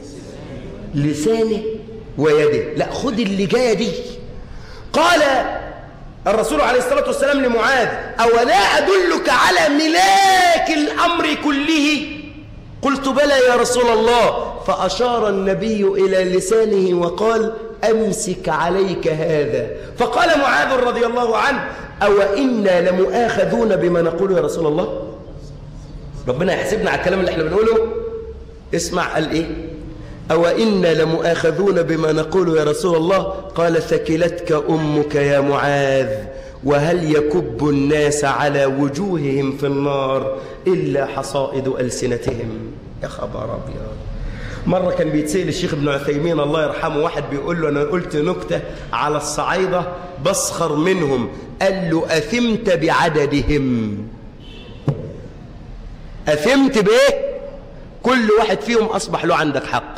لسانه ويده لا خد اللي جايه دي قال الرسول عليه الصلاة والسلام لمعاذ أولا أدلك على ملاك الأمر كله قلت بلى يا رسول الله فأشار النبي إلى لسانه وقال أمسك عليك هذا فقال معاذ رضي الله عنه أو إنا لمؤاخذون بما نقول يا رسول الله ربنا يحسبنا على الكلام اللي احنا بنقوله اسمع قال إيه أو إنا لمؤاخذون بما نقول يا رسول الله قال ثكلتك أمك يا معاذ وهل يكب الناس على وجوههم في النار إلا حصائد ألسنتهم يا خبر أبيض مرة كان بيتسأل الشيخ ابن عثيمين الله يرحمه واحد بيقول له أنا قلت نكتة على الصعيدة بسخر منهم قال له أثمت بعددهم أثمت بإيه كل واحد فيهم أصبح له عندك حق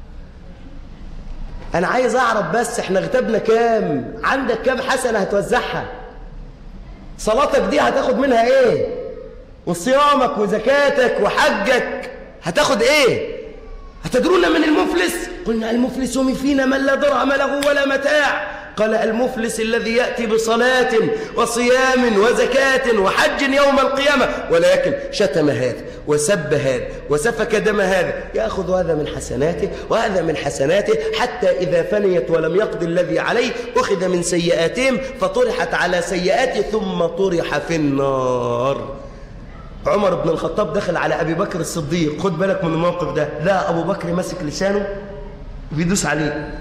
أنا عايز أعرف بس إحنا اغتبنا كام عندك كام حسنة هتوزعها صلاتك دي هتاخد منها إيه وصيامك وزكاتك وحجك هتاخد إيه هتدرون من المفلس قلنا المفلس من فينا من لا درهم له ولا متاع قال المفلس الذي يأتي بصلاة وصيام وزكاة وحج يوم القيامة ولكن شتم هذا وسب هذا وسفك دم هذا يأخذ هذا من حسناته وهذا من حسناته حتى إذا فنيت ولم يقضي الذي عليه أخذ من سيئاتهم فطرحت على سيئاته ثم طرح في النار عمر بن الخطاب دخل على أبي بكر الصديق خد بالك من الموقف ده لا أبو بكر مسك لسانه بيدوس عليه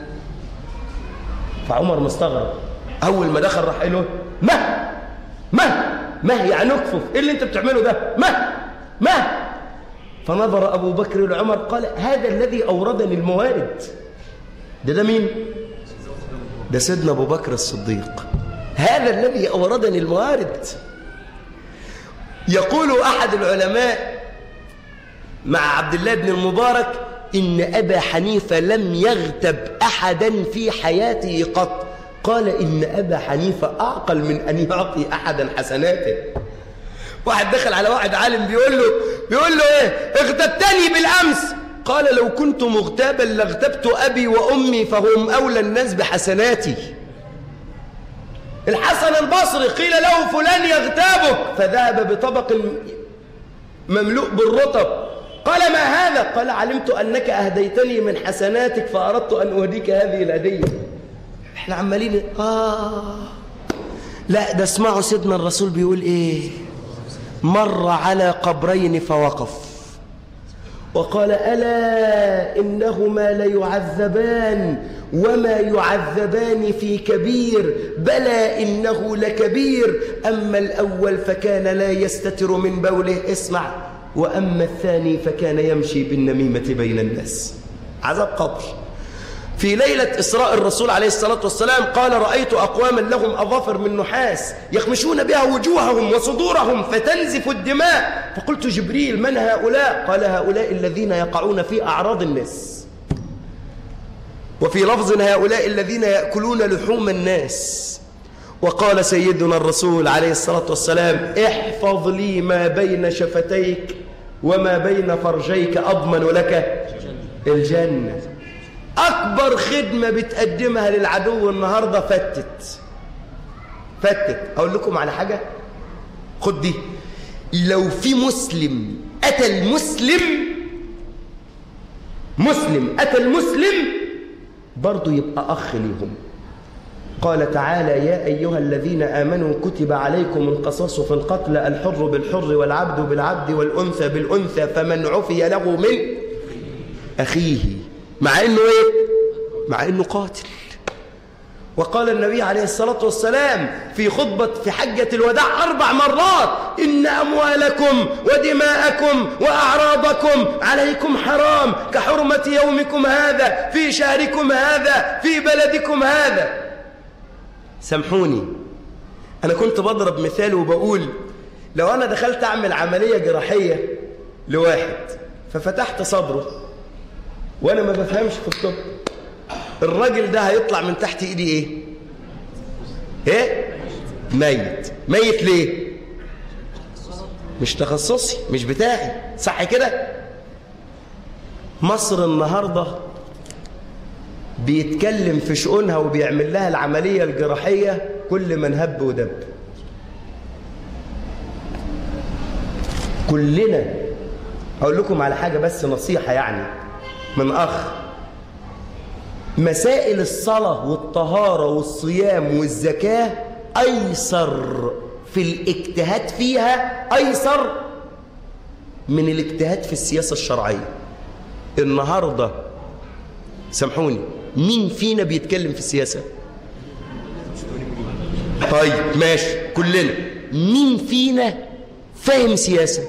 فعمر مستغرب أول ما دخل راح قال له ما ما ما يعني اكفف ايه اللي انت بتعمله ده ما ما فنظر أبو بكر لعمر قال هذا الذي أوردني الموارد ده ده مين ده سيدنا أبو بكر الصديق هذا الذي أوردني الموارد يقول أحد العلماء مع عبد الله بن المبارك إن أبا حنيفة لم يغتب أحدا في حياته قط قال إن أبا حنيفة أعقل من أن يعطي أحدا حسناته واحد دخل على واحد عالم بيقول له بيقول له إيه اغتبتني بالأمس قال لو كنت مغتابا لاغتبت أبي وأمي فهم أولى الناس بحسناتي الحسن البصري قيل له فلان يغتابك فذهب بطبق مملوء بالرطب قال ما هذا قال علمت أنك أهديتني من حسناتك فأردت أن أهديك هذه الهدية احنا عمالين آه لا ده اسمعوا سيدنا الرسول بيقول ايه مر على قبرين فوقف وقال ألا إنهما ليعذبان وما يعذبان في كبير بلى إنه لكبير أما الأول فكان لا يستتر من بوله اسمع وأما الثاني فكان يمشي بالنميمة بين الناس عذاب قبر في ليلة إسراء الرسول عليه الصلاة والسلام قال رأيت أقواما لهم أظافر من نحاس يخمشون بها وجوههم وصدورهم فتنزف الدماء فقلت جبريل من هؤلاء قال هؤلاء الذين يقعون في أعراض الناس وفي لفظ هؤلاء الذين يأكلون لحوم الناس وقال سيدنا الرسول عليه الصلاة والسلام احفظ لي ما بين شفتيك وما بين فرجيك أضمن لك الجنة أكبر خدمة بتقدمها للعدو النهاردة فتت فتت أقول لكم على حاجة خد دي لو في مسلم أتى المسلم مسلم أتى المسلم برضو يبقى أخ ليهم قال تعالى يا أيها الذين آمنوا كتب عليكم القصاص في القتل الحر بالحر والعبد بالعبد والأنثى بالأنثى فمن عفي له من أخيه مع أنه إيه؟ مع أنه قاتل وقال النبي عليه الصلاة والسلام في خطبة في حجة الوداع أربع مرات إن أموالكم ودماءكم وأعراضكم عليكم حرام كحرمة يومكم هذا في شهركم هذا في بلدكم هذا سامحوني أنا كنت بضرب مثال وبقول لو أنا دخلت أعمل عملية جراحية لواحد ففتحت صدره وأنا ما بفهمش في الطب الراجل ده هيطلع من تحت إيدي إيه؟ إيه؟ ميت ميت ليه؟ مش تخصصي مش بتاعي صح كده؟ مصر النهارده بيتكلم في شؤونها وبيعمل لها العملية الجراحية كل من هب ودب كلنا أقول لكم على حاجة بس نصيحة يعني من أخ مسائل الصلاة والطهارة والصيام والزكاة أيسر في الاجتهاد فيها أيسر من الاجتهاد في السياسة الشرعية النهاردة سامحوني مين فينا بيتكلم في السياسة طيب ماشي كلنا مين فينا فاهم سياسة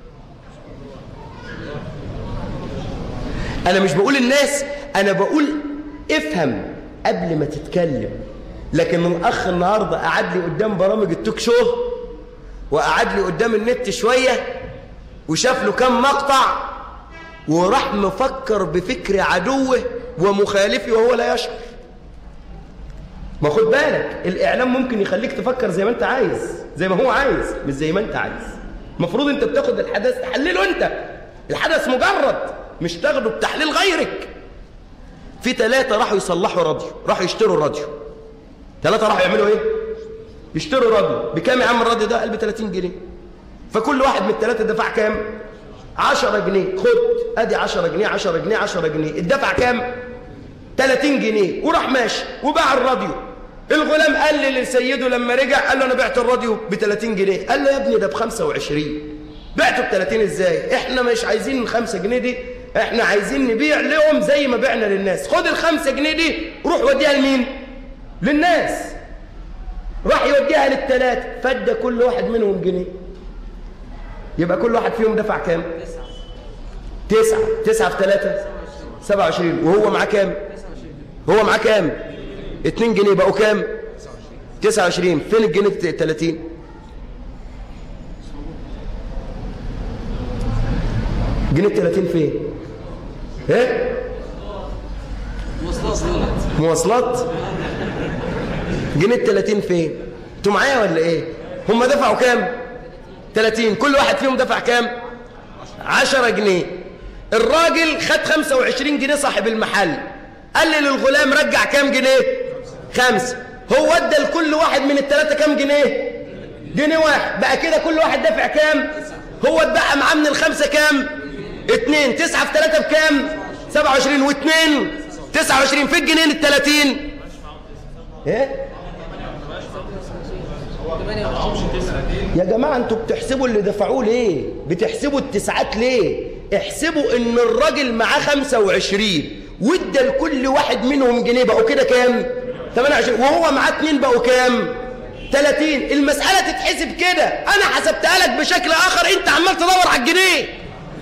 أنا مش بقول الناس أنا بقول افهم قبل ما تتكلم لكن الأخ النهاردة قعد لي قدام برامج التوك شو وقعد لي قدام النت شوية وشاف له كم مقطع وراح مفكر بفكر عدوه ومخالفه وهو لا يشعر ما خد بالك الإعلام ممكن يخليك تفكر زي ما أنت عايز زي ما هو عايز مش زي ما أنت عايز المفروض أنت بتاخد الحدث تحلله أنت الحدث مجرد مش تاخده بتحليل غيرك في ثلاثة راحوا يصلحوا راديو راحوا يشتروا الراديو ثلاثة راحوا يعملوا ايه يشتروا راديو بكام يا عم الراديو ده قال ب 30 جنيه فكل واحد من الثلاثة دفع كام 10 جنيه خد ادي 10 جنيه 10 جنيه 10 جنيه الدفع كام 30 جنيه وراح ماشي وباع الراديو الغلام قال لي لسيده لما رجع قال له انا بعت الراديو ب 30 جنيه قال له يا ابني ده ب 25 بعته ب 30 ازاي احنا مش عايزين ال 5 جنيه دي احنا عايزين نبيع لهم زي ما بعنا للناس خد ال 5 جنيه دي روح وديها لمين للناس راح يوديها للثلاثه فدى كل واحد منهم جنيه يبقى كل واحد فيهم دفع كام تسعة تسعة في ثلاثة سبعة وعشرين وهو معاه كام هو معاه كام اتنين جنيه بقوا كام تسعة وعشرين فين الجنيه التلاتين جنيه التلاتين فين ايه مواصلات جنيه التلاتين فين انتوا معايا ولا ايه هم دفعوا كام 30 كل واحد فيهم دفع كام 10 جنيه الراجل خد 25 جنيه صاحب المحل قال لي للغلام رجع كام جنيه خمسة هو ادى لكل واحد من الثلاثة كام جنيه جنيه واحد بقى كده كل واحد دافع كام هو اتبقى معاه من الخمسة كام اتنين تسعة في تلاتة بكام سبعة وعشرين واتنين تسعة وعشرين في الجنين التلاتين ايه يا جماعة انتوا بتحسبوا اللي دفعوه ليه بتحسبوا التسعات ليه احسبوا ان الراجل معاه خمسة وعشرين وادى لكل واحد منهم جنيه بقوا كده كام 28 وهو معاه اتنين بقوا كام 30 المسألة تتحسب كده انا حسبتها لك بشكل اخر انت عمال تدور على الجنيه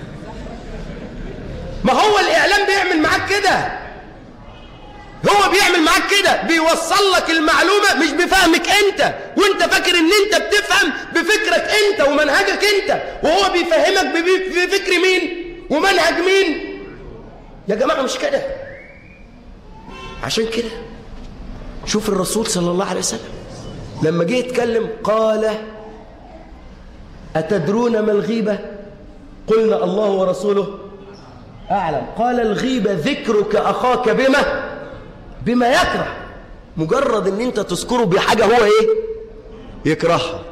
ما هو الاعلام بيعمل معاك كده هو بيعمل معاك كده بيوصل لك المعلومة مش بفهمك انت وانت فاكر ان انت بتفهم بفكرك انت ومنهجك انت وهو بيفهمك بفكر مين ومنهج مين يا جماعة مش كده عشان كده شوف الرسول صلى الله عليه وسلم لما جه يتكلم قال أتدرون ما الغيبة قلنا الله ورسوله أعلم قال الغيبة ذكرك أخاك بما بما يكره مجرد ان انت تذكره بحاجة هو ايه يكرهها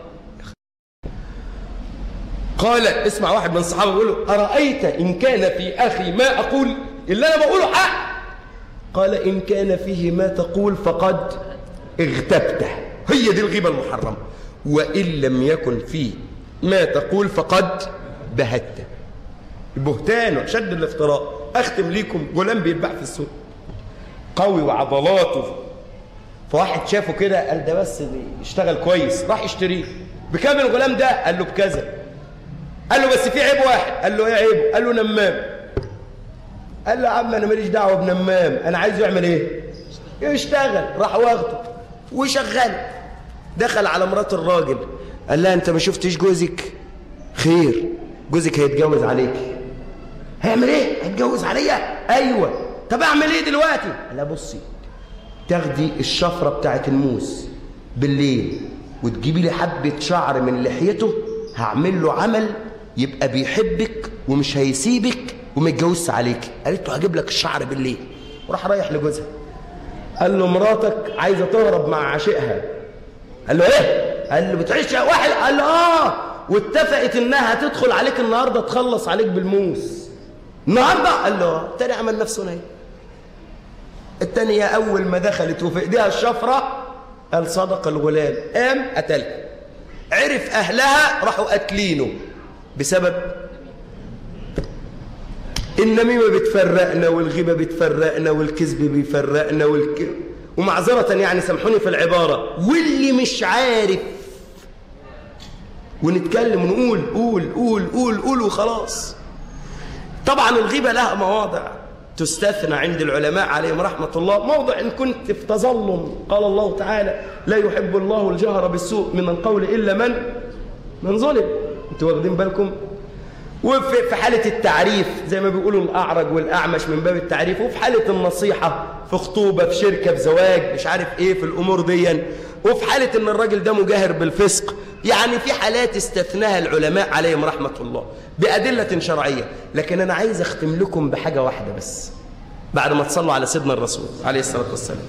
قال اسمع واحد من الصحابة بيقول له أرأيت إن كان في أخي ما أقول اللي أنا بقوله حق قال إن كان فيه ما تقول فقد اغتبته هي دي الغيبة المحرمة وإن لم يكن فيه ما تقول فقد بهته البهتان وشد الافتراء أختم ليكم غلام بيتباع في السوق قوي وعضلاته فواحد شافه كده قال ده بس يشتغل كويس راح يشتريه بكام الغلام ده قال له بكذا قال له بس في عيب واحد قال له ايه عيبه قال له نمام قال له يا عم انا ماليش دعوه بنمام انا عايزه يعمل ايه يشتغل راح واخده وشغله دخل على مرات الراجل قال لها انت ما شفتش جوزك خير جوزك هيتجوز عليك هيعمل ايه هيتجوز عليا ايوه طب اعمل ايه دلوقتي لا بصي تاخدي الشفره بتاعت الموس بالليل وتجيبي لي حبه شعر من لحيته هعمل له عمل يبقى بيحبك ومش هيسيبك وما يتجوزش عليك قالت له هجيب لك الشعر بالليل وراح رايح لجوزها قال له مراتك عايزه تهرب مع عشيقها قال له ايه قال له بتعيش واحد قال له اه واتفقت انها تدخل عليك النهارده تخلص عليك بالموس النهارده قال له التاني عمل نفسه نايم التانية أول ما دخلت وفي إيديها الشفرة قال صدق الغلام قام قتلها عرف أهلها راحوا قاتلينه بسبب النميمة بتفرقنا والغيبة بتفرقنا والكذب بيفرقنا والك... ومعذرة يعني سامحوني في العبارة واللي مش عارف ونتكلم ونقول قول قول قول قول وخلاص طبعا الغيبة لها مواضع تستثنى عند العلماء عليهم رحمة الله موضع إن كنت في تظلم قال الله تعالى لا يحب الله الجهر بالسوء من القول إلا من من ظلم انتوا واخدين بالكم وفي حالة التعريف زي ما بيقولوا الأعرج والأعمش من باب التعريف وفي حالة النصيحة في خطوبة في شركة في زواج مش عارف إيه في الأمور دي وفي حالة إن الراجل ده مجاهر بالفسق يعني في حالات استثناها العلماء عليهم رحمة الله بأدلة شرعية لكن أنا عايز أختم لكم بحاجة واحدة بس بعد ما تصلوا على سيدنا الرسول عليه الصلاة والسلام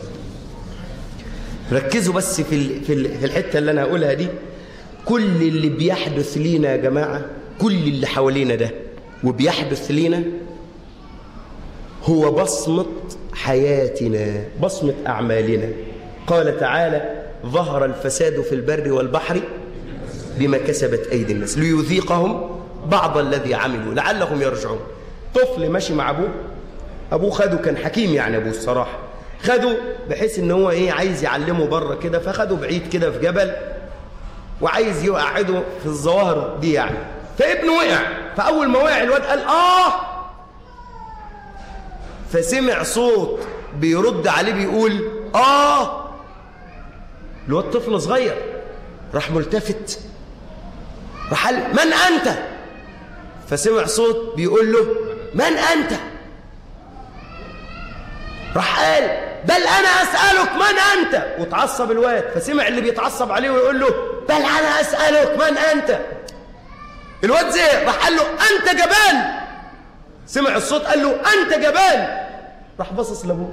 ركزوا بس في في الحتة اللي أنا هقولها دي كل اللي بيحدث لينا يا جماعة كل اللي حوالينا ده وبيحدث لينا هو بصمة حياتنا بصمة أعمالنا قال تعالى ظهر الفساد في البر والبحر بما كسبت أيدي الناس ليذيقهم بعض الذي عملوا لعلهم يرجعون طفل ماشي مع أبوه أبوه خده كان حكيم يعني أبوه الصراحة خده بحيث ان هو ايه عايز يعلمه بره كده فخده بعيد كده في جبل وعايز يقعده في الظواهر دي يعني فابنه وقع فأول ما وقع الواد قال آه فسمع صوت بيرد عليه بيقول آه الواد طفل صغير راح ملتفت راح قال من أنت فسمع صوت بيقول له من أنت راح قال بل أنا أسألك من أنت وتعصب الواد فسمع اللي بيتعصب عليه ويقول له بل أنا أسألك من أنت الواد زهق راح قال له أنت جبان سمع الصوت قال له أنت جبان راح بصص لأبوه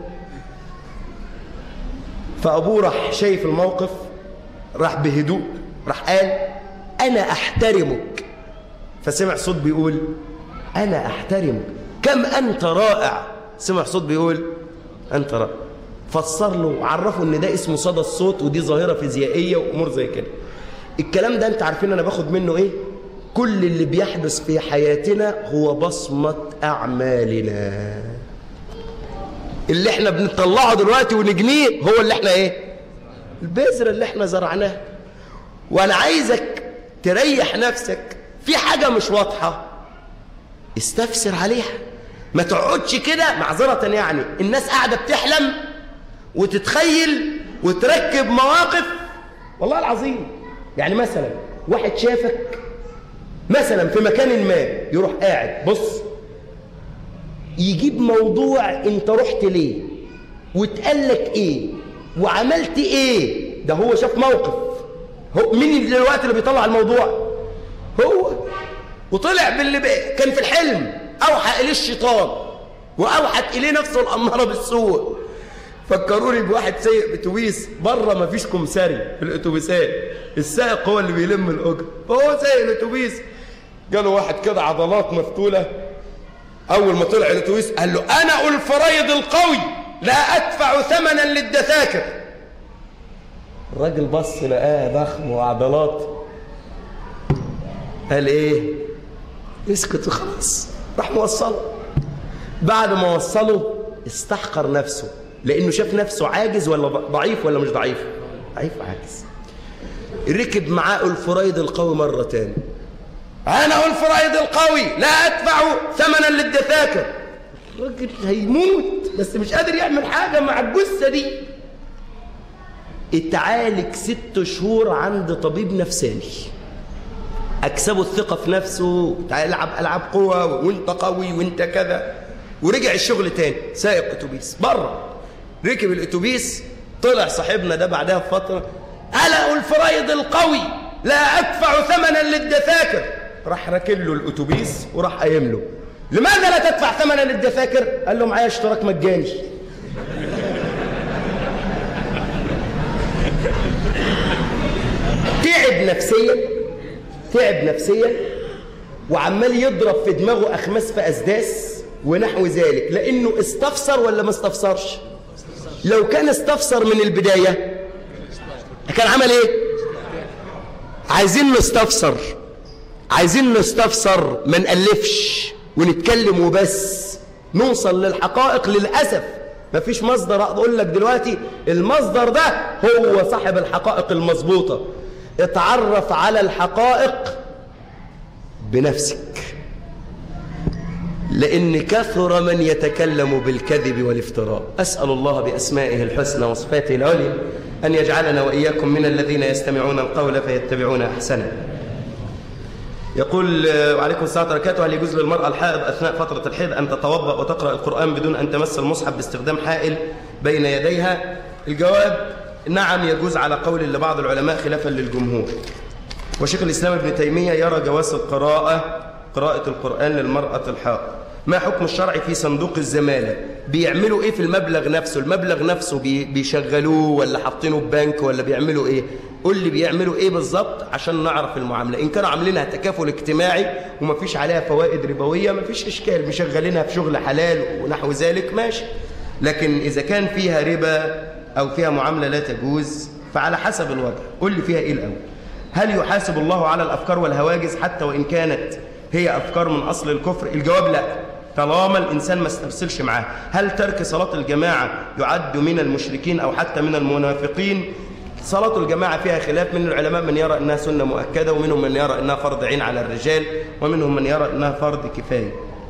فأبوه راح شايف الموقف راح بهدوء راح قال أنا أحترمك فسمع صوت بيقول أنا أحترم كم أنت رائع سمع صوت بيقول أنت رائع فسر له وعرفه ان ده اسمه صدى الصوت ودي ظاهرة فيزيائية وامور زي كده الكلام ده انت عارفين انا باخد منه ايه كل اللي بيحدث في حياتنا هو بصمة اعمالنا اللي احنا بنطلعه دلوقتي ونجنيه هو اللي احنا ايه البذرة اللي احنا زرعناها وانا عايزك تريح نفسك في حاجة مش واضحة استفسر عليها ما تقعدش كده معذرة يعني الناس قاعدة بتحلم وتتخيل وتركب مواقف والله العظيم يعني مثلا واحد شافك مثلا في مكان ما يروح قاعد بص يجيب موضوع انت رحت ليه واتقال لك ايه وعملت ايه ده هو شاف موقف هو مين اللي دلوقتي اللي بيطلع الموضوع هو وطلع باللي بقى كان في الحلم اوحى اليه الشيطان واوحت اليه نفسه الاماره بالسوء فكروني بواحد سايق اتوبيس بره ما فيش كمساري في الاتوبيسات السائق هو اللي بيلم الاجر فهو سايق الاتوبيس جاله واحد كده عضلات مفتوله اول ما طلع الاتوبيس قال له انا الفريض القوي لا ادفع ثمنا للدساكر الراجل بص لقاه ضخم وعضلات قال ايه اسكت وخلاص راح موصله بعد ما وصله استحقر نفسه لانه شاف نفسه عاجز ولا ضعيف ولا مش ضعيف ضعيف عاجز ركب معاه الفريض القوي مرة تاني أنا الفريض القوي لا أدفع ثمنا للدفاكر الراجل هيموت بس مش قادر يعمل حاجة مع الجثة دي اتعالج ست شهور عند طبيب نفساني أكسبه الثقة في نفسه تعال العب ألعاب قوة وانت قوي وانت كذا ورجع الشغل تاني سائق اتوبيس بره ركب الاتوبيس طلع صاحبنا ده بعدها بفترة أنا الفريض القوي لا أدفع ثمنا للدفاكر راح راكب له الاتوبيس وراح قايم له لماذا لا تدفع ثمنا للدفاكر قال له معايا اشتراك مجاني تعب نفسيا تعب نفسيا وعمال يضرب في دماغه اخماس في اسداس ونحو ذلك لانه استفسر ولا ما استفسرش لو كان استفسر من البدايه كان عمل ايه عايزين نستفسر عايزين نستفسر ما نألفش ونتكلم وبس نوصل للحقائق للأسف مفيش مصدر أقول لك دلوقتي المصدر ده هو صاحب الحقائق المظبوطة اتعرف على الحقائق بنفسك لأن كثر من يتكلم بالكذب والافتراء أسأل الله بأسمائه الحسنى وصفاته العليا أن يجعلنا وإياكم من الذين يستمعون القول فيتبعون أحسنه يقول وعليكم السلام وبركاته هل يجوز للمرأة الحائض أثناء فترة الحيض أن تتوضأ وتقرأ القرآن بدون أن تمس المصحف باستخدام حائل بين يديها الجواب نعم يجوز على قول لبعض العلماء خلافا للجمهور وشيخ الإسلام ابن تيمية يرى جواز القراءة قراءة القرآن للمرأة الحائض ما حكم الشرع في صندوق الزمالة بيعملوا ايه في المبلغ نفسه المبلغ نفسه بي بيشغلوه ولا حاطينه ببنك ولا بيعملوا ايه قول لي بيعملوا ايه بالظبط عشان نعرف المعاملة ان كانوا عاملينها تكافل اجتماعي ومفيش عليها فوائد ربوية مفيش اشكال مشغلينها في شغل حلال ونحو ذلك ماشي لكن اذا كان فيها ربا او فيها معاملة لا تجوز فعلى حسب الوضع قول لي فيها ايه الاول هل يحاسب الله على الافكار والهواجس حتى وان كانت هي افكار من اصل الكفر الجواب لا طالما الإنسان ما استرسلش معاه هل ترك صلاة الجماعة يعد من المشركين أو حتى من المنافقين صلاة الجماعة فيها خلاف من العلماء من يرى أنها سنة مؤكدة ومنهم من يرى أنها فرض عين على الرجال ومنهم من يرى أنها فرض كفاية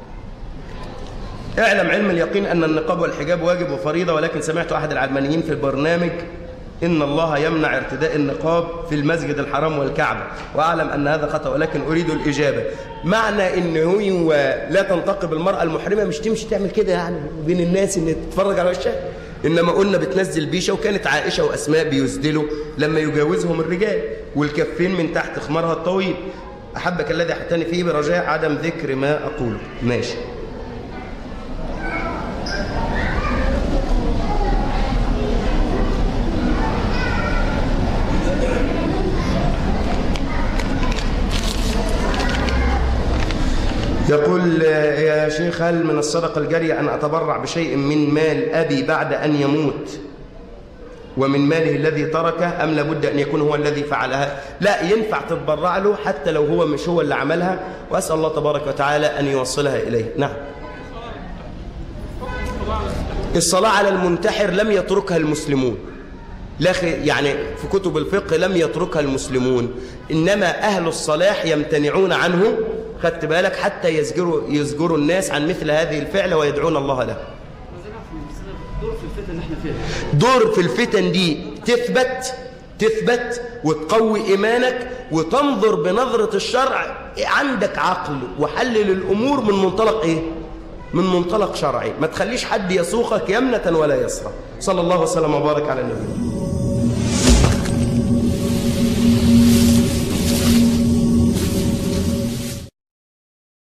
اعلم علم اليقين أن النقاب والحجاب واجب وفريضة ولكن سمعت أحد العلمانيين في البرنامج إن الله يمنع ارتداء النقاب في المسجد الحرام والكعبة وأعلم أن هذا خطأ ولكن أريد الإجابة معنى إن هو لا تنتقب المرأة المحرمة مش تمشي تعمل كده يعني بين الناس إن تتفرج على وشها إنما قلنا بتنزل بيشة وكانت عائشة وأسماء بيسدلوا لما يجاوزهم الرجال والكفين من تحت خمارها الطويل أحبك الذي أحتني فيه برجاء عدم ذكر ما أقوله ماشي يقول يا شيخ هل من الصدقة الجارية أن أتبرع بشيء من مال أبي بعد أن يموت ومن ماله الذي تركه أم لابد أن يكون هو الذي فعلها لا ينفع تتبرع له حتى لو هو مش هو اللي عملها وأسأل الله تبارك وتعالى أن يوصلها إليه نعم الصلاة على المنتحر لم يتركها المسلمون لا يعني في كتب الفقه لم يتركها المسلمون إنما أهل الصلاح يمتنعون عنه خدت بالك حتى يزجروا, يزجروا الناس عن مثل هذه الفعلة ويدعون الله له دور في الفتن احنا فيها دور في الفتن دي تثبت تثبت وتقوي إيمانك وتنظر بنظرة الشرع عندك عقل وحلل الأمور من منطلق إيه؟ من منطلق شرعي ما تخليش حد يسوقك يمنة ولا يسرى صلى الله وسلم وبارك على النبي